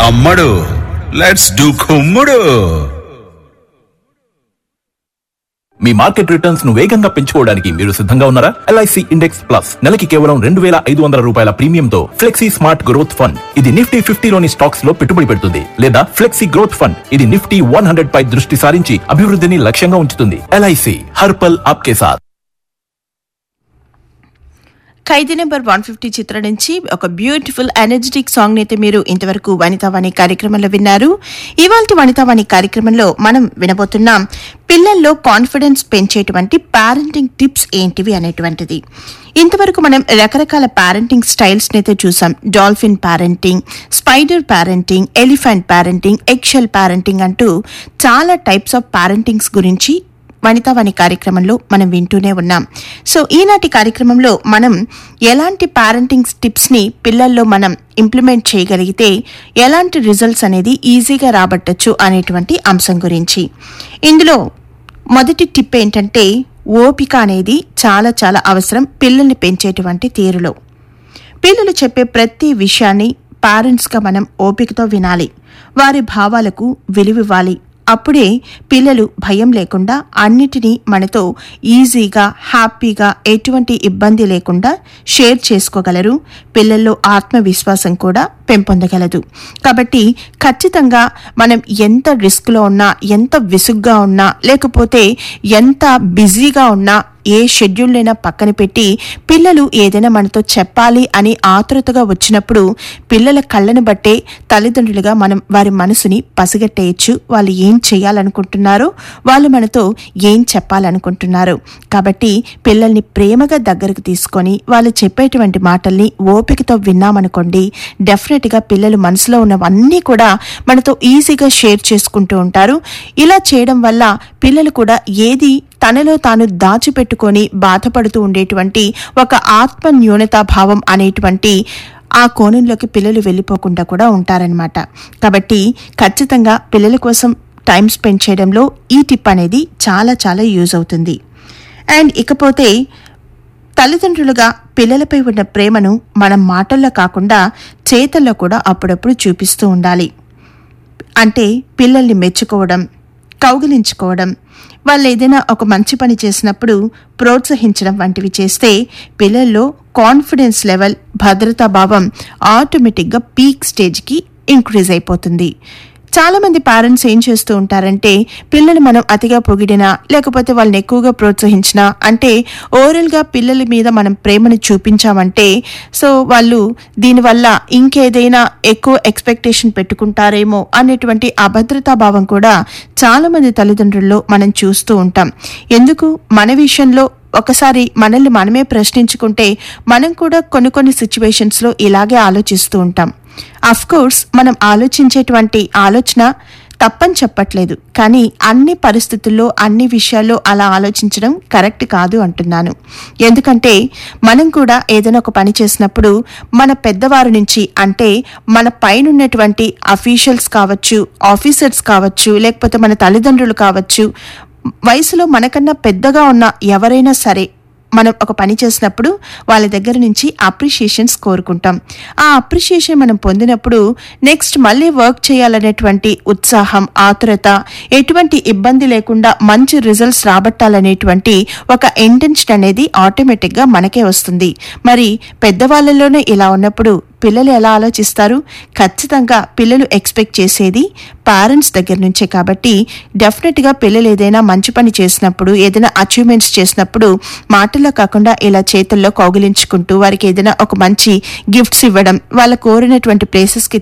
అమ్మడు let's do కుమ్ముడు మీ మార్కెట్ రిటర్న్స్ ను వేగంగా పెంచుకోవడానికి మీరు సిద్ధంగా ఉన్నారా ఎల్ఐసి ఇండెక్స్ ప్లస్ నెలకి కేవలం రెండు వేల ఐదు వందల రూపాయల ప్రీమియంతో ఫ్లెక్సీ స్మార్ట్ గ్రోత్ ఫండ్ ఇది నిఫ్టీ ఫిఫ్టీలోని స్టాక్స్ లో పెట్టుబడి పెడుతుంది లేదా ఫ్లెక్సీ గ్రోత్ ఫండ్ ఇది నిఫ్టీ వన్ హండ్రెడ్ పై దృష్టి సారించి అభివృద్ధిని లక్ష్యంగా ఉంచుతుంది ఎల్ఐసి హర్పల్ ఆప్కే సాత్ ఖైదీ నెంబర్ వన్ ఫిఫ్టీ చిత్రం నుంచి ఒక బ్యూటిఫుల్ ఎనర్జెటిక్ సాంగ్ అయితే మీరు ఇంతవరకు వనితావాణి కార్యక్రమంలో విన్నారు ఇవాళ వనితావాణి కార్యక్రమంలో మనం వినబోతున్నాం పిల్లల్లో కాన్ఫిడెన్స్ పెంచేటువంటి పారెంటింగ్ టిప్స్ ఏంటివి అనేటువంటిది ఇంతవరకు మనం రకరకాల పారెంటింగ్ స్టైల్స్ అయితే చూసాం dolphin parenting spider parenting elephant parenting ఎక్షల్ పారెంటింగ్ అంటూ చాలా టైప్స్ ఆఫ్ పారెంటింగ్స్ గురించి వనితావాణి కార్యక్రమంలో మనం వింటూనే ఉన్నాం సో ఈనాటి కార్యక్రమంలో మనం ఎలాంటి పారెంటింగ్ టిప్స్ ని పిల్లల్లో మనం ఇంప్లిమెంట్ చేయగలిగితే ఎలాంటి రిజల్ట్స్ అనేది ఈజీగా రాబట్టచ్చు అనేటువంటి అంశం గురించి ఇందులో మొదటి టిప్ ఏంటంటే ఓపిక అనేది చాలా చాలా అవసరం పిల్లల్ని పెంచేటువంటి తీరులో పిల్లలు చెప్పే ప్రతి విషయాన్ని పేరెంట్స్గా మనం ఓపికతో వినాలి వారి భావాలకు విలువివ్వాలి అప్పుడే పిల్లలు భయం లేకుండా అన్నిటినీ మనతో ఈజీగా హ్యాపీగా ఎటువంటి ఇబ్బంది లేకుండా షేర్ చేసుకోగలరు పిల్లల్లో ఆత్మవిశ్వాసం కూడా పెంపొందగలదు కాబట్టి ఖచ్చితంగా మనం ఎంత రిస్క్లో ఉన్నా ఎంత విసుగ్గా ఉన్నా లేకపోతే ఎంత బిజీగా ఉన్నా ఏ షెడ్యూల్ అయినా పక్కన పెట్టి పిల్లలు ఏదైనా మనతో చెప్పాలి అని ఆతృతగా వచ్చినప్పుడు పిల్లల కళ్ళను బట్టే తల్లిదండ్రులుగా మనం వారి మనసుని పసిగట్టేయచ్చు వాళ్ళు ఏం చేయాలనుకుంటున్నారో వాళ్ళు మనతో ఏం చెప్పాలనుకుంటున్నారు కాబట్టి పిల్లల్ని ప్రేమగా దగ్గరకు తీసుకొని వాళ్ళు చెప్పేటువంటి మాటల్ని ఓపికతో విన్నామనుకోండి డెఫినెట్గా పిల్లలు మనసులో ఉన్నవన్నీ కూడా మనతో ఈజీగా షేర్ చేసుకుంటూ ఉంటారు ఇలా చేయడం వల్ల పిల్లలు కూడా ఏది తనలో తాను దాచిపెట్టుకొని బాధపడుతూ ఉండేటువంటి ఒక ఆత్మ న్యూనతా భావం అనేటువంటి ఆ కోణంలోకి పిల్లలు వెళ్ళిపోకుండా కూడా ఉంటారనమాట కాబట్టి ఖచ్చితంగా పిల్లల కోసం టైం స్పెండ్ చేయడంలో ఈ టిప్ అనేది చాలా చాలా యూజ్ అవుతుంది అండ్ ఇకపోతే తల్లిదండ్రులుగా పిల్లలపై ఉన్న ప్రేమను మనం మాటల్లో కాకుండా చేతల్లో కూడా అప్పుడప్పుడు చూపిస్తూ ఉండాలి అంటే పిల్లల్ని మెచ్చుకోవడం కౌగిలించుకోవడం వాళ్ళు ఏదైనా ఒక మంచి పని చేసినప్పుడు ప్రోత్సహించడం వంటివి చేస్తే పిల్లల్లో కాన్ఫిడెన్స్ లెవెల్ భద్రతా భావం ఆటోమేటిక్గా పీక్ స్టేజ్కి ఇంక్రీజ్ అయిపోతుంది చాలా మంది పేరెంట్స్ ఏం చేస్తూ ఉంటారంటే పిల్లలు మనం అతిగా పొగిడినా లేకపోతే వాళ్ళని ఎక్కువగా ప్రోత్సహించినా అంటే ఓవరాల్గా పిల్లల మీద మనం ప్రేమను చూపించామంటే సో వాళ్ళు దీనివల్ల ఇంకేదైనా ఎక్కువ ఎక్స్పెక్టేషన్ పెట్టుకుంటారేమో అనేటువంటి అభద్రతా భావం కూడా చాలా మంది తల్లిదండ్రుల్లో మనం చూస్తూ ఉంటాం ఎందుకు మన విషయంలో ఒకసారి మనల్ని మనమే ప్రశ్నించుకుంటే మనం కూడా కొన్ని కొన్ని సిచ్యువేషన్స్లో ఇలాగే ఆలోచిస్తూ ఉంటాం అఫ్ కోర్స్ మనం ఆలోచించేటువంటి ఆలోచన తప్పని చెప్పట్లేదు కానీ అన్ని పరిస్థితుల్లో అన్ని విషయాల్లో అలా ఆలోచించడం కరెక్ట్ కాదు అంటున్నాను ఎందుకంటే మనం కూడా ఏదైనా ఒక పని చేసినప్పుడు మన పెద్దవారి నుంచి అంటే మన పైన ఉన్నటువంటి అఫీషియల్స్ కావచ్చు ఆఫీసర్స్ కావచ్చు లేకపోతే మన తల్లిదండ్రులు కావచ్చు వయసులో మనకన్నా పెద్దగా ఉన్న ఎవరైనా సరే మనం ఒక పని చేసినప్పుడు వాళ్ళ దగ్గర నుంచి అప్రిషియేషన్స్ కోరుకుంటాం ఆ అప్రిషియేషన్ మనం పొందినప్పుడు నెక్స్ట్ మళ్ళీ వర్క్ చేయాలనేటువంటి ఉత్సాహం ఆతురత ఎటువంటి ఇబ్బంది లేకుండా మంచి రిజల్ట్స్ రాబట్టాలనేటువంటి ఒక ఇంటెన్షన్ అనేది ఆటోమేటిక్గా మనకే వస్తుంది మరి పెద్దవాళ్ళలోనే ఇలా ఉన్నప్పుడు పిల్లలు ఎలా ఆలోచిస్తారు ఖచ్చితంగా పిల్లలు ఎక్స్పెక్ట్ చేసేది పేరెంట్స్ దగ్గర నుంచే కాబట్టి డెఫినెట్గా పిల్లలు ఏదైనా మంచి పని చేసినప్పుడు ఏదైనా అచీవ్మెంట్స్ చేసినప్పుడు మాటల్లో కాకుండా ఇలా చేతుల్లో కౌగిలించుకుంటూ వారికి ఏదైనా ఒక మంచి గిఫ్ట్స్ ఇవ్వడం వాళ్ళ కోరినటువంటి ప్లేసెస్కి